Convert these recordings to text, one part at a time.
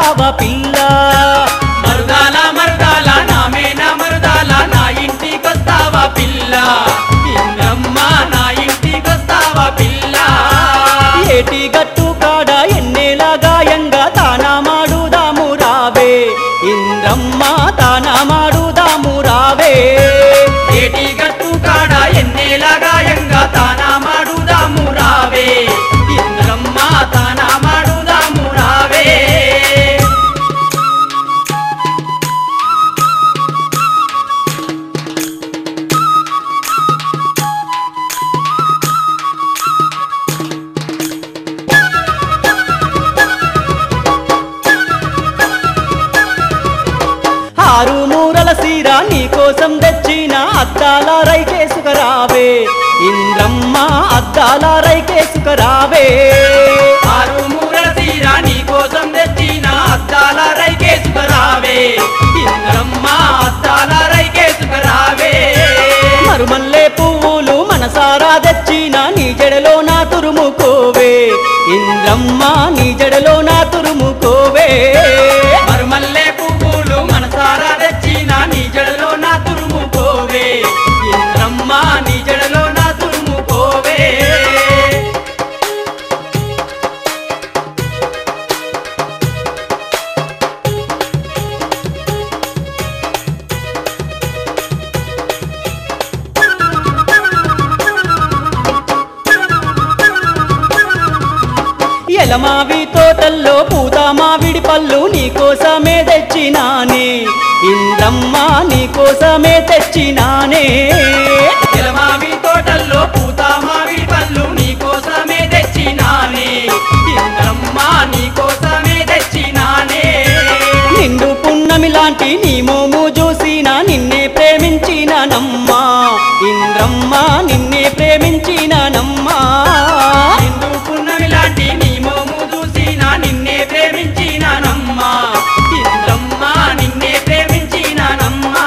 మరుదాలకొస్తావా పిల్ల మరుదాల మరుదాల నామేన మరుదాల నా ఇంటికొస్తావా పిల్ల ఇంద్రమ్మ నా ఇంటికొస్తావా పిల్ల ఏటి గట్టు కాడ ఎన్నేల గాయంగా తానా మాడుదాము రావే ఇంద్రమ్మ తానా మాడుదాము రావే ఏటి గట్టు కాడ ఎన్నేల గాయంగా తానా మాడుదాము రావే ఇంద్రమ్మ తానా మాడుదాము రావే ఆరు మూరల సీర నీకోసం తెచ్చిన అద్దాల రైకేసుకరావే ఇంద్రమ్మ అద్దాల రైకేసుకరావే ఆరు మూరల తీర నీ కోసం తెచ్చిన అద్దాల రైకేసుకురావే ఇంద్రమ్మ అద్దాల రైకేసుకురావే మరుమల్లే పువ్వులు మనసారా తెచ్చిన నీ జడలో నా తురుముకోవే ఇంద్రమ్మ నీ జడలో నా తురుముకోవే మరుమల్లె పువ్వులు మనసారా తెచ్చిన నీ జడలో నా తురుము పోవే ఇంద్రమ్మ నీ జడలో నా తురుము పోవే ఎలమావి తోటల్లో పూత మావిడి పళ్ళు నీకోసమే తెచ్చినానే ఇంద్రమ్మ నీకోసమే తెచ్చినానే ఎలమావి తోటల్లో పూత మామిడి పళ్ళు నీ కోసమే తెచ్చినానే ఇంద్రమ్మ నీ కోసమే తెచ్చినానే నిండు పున్నమి లాంటి నీ మోము చూసిన నిన్నే ప్రేమించిన నమ్మా ఇంద్రమ్మ నిన్నే ప్రేమించిన నమ్మా నిండు పున్నమి లాంటి నీ మోము చూసిన నిన్నే ప్రేమించినానమ్మా ఇంద్రమ్మ నిన్నే ప్రేమించినానమ్మా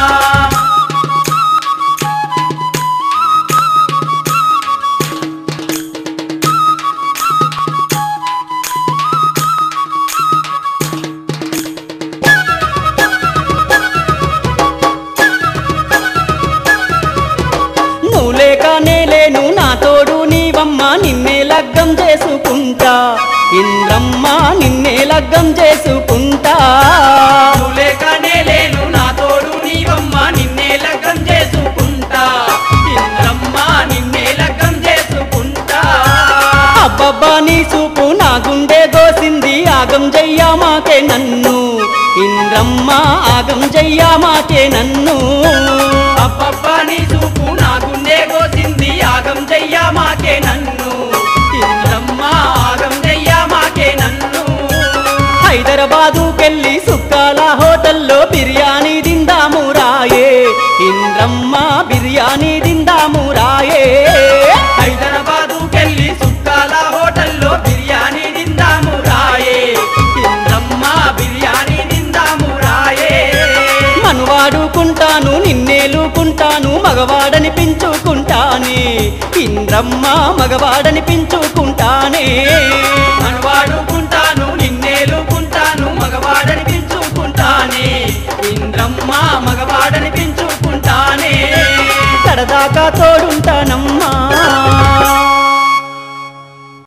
నువ్వు లేక నేలేను నా తోడు నీవమ్మ నిన్నే లగ్గం చేసుకుంటా ఇంద్రమ్మ నిన్నే లగ్గం చేసుకుంటా నువ్వు లేకనే లేను నా తోడు నీవమ్మ నిన్నే లగ్గం చేసుకుంటా ఇంద్రమ్మ నిన్నే లగ్గం చేసుకుంటా అబ్బబ్బా నీ చూపు నా గుండె దోసింది ఆగం జయ్యా మాకే నన్ను ఇంద్రమ్మ ఆగం జయ్యా మాకే నన్ను అబ్బబ్బా నీ చూపు నా గుండె కోసింది ఆగం చెయ్యా మాకే నన్ను ఇంద్రమ్మ ఆగం చెయ్యా మాకే నన్ను హైదరాబాదుకెళ్ళి సుక్కాల హోటల్లో బిర్యానీ తిందాము రాయే ఇంద్రమ్మ బిర్యానీ తిందాము రాయే హైదరాబాదుకెళ్ళి సుక్కాల హోటల్లో బిర్యానీ తిందాము రాయే ఇంద్రమ్మ బిర్యానీ తిందాము రాయే మనువాడుకుంటాను నిన్నేలుకుంటాను మగవాడని పెంచుకుంటానే ఇంద్రమ్మ మగవాడని పెంచుకుంటానే మనవాడుకుంటాను నిన్నేలుకుంటాను మగవాడని పెంచుకుంటానే ఇంద్రమ్మ మగవాడని పెంచుకుంటానే కడదాకా తోడుంటానమ్మా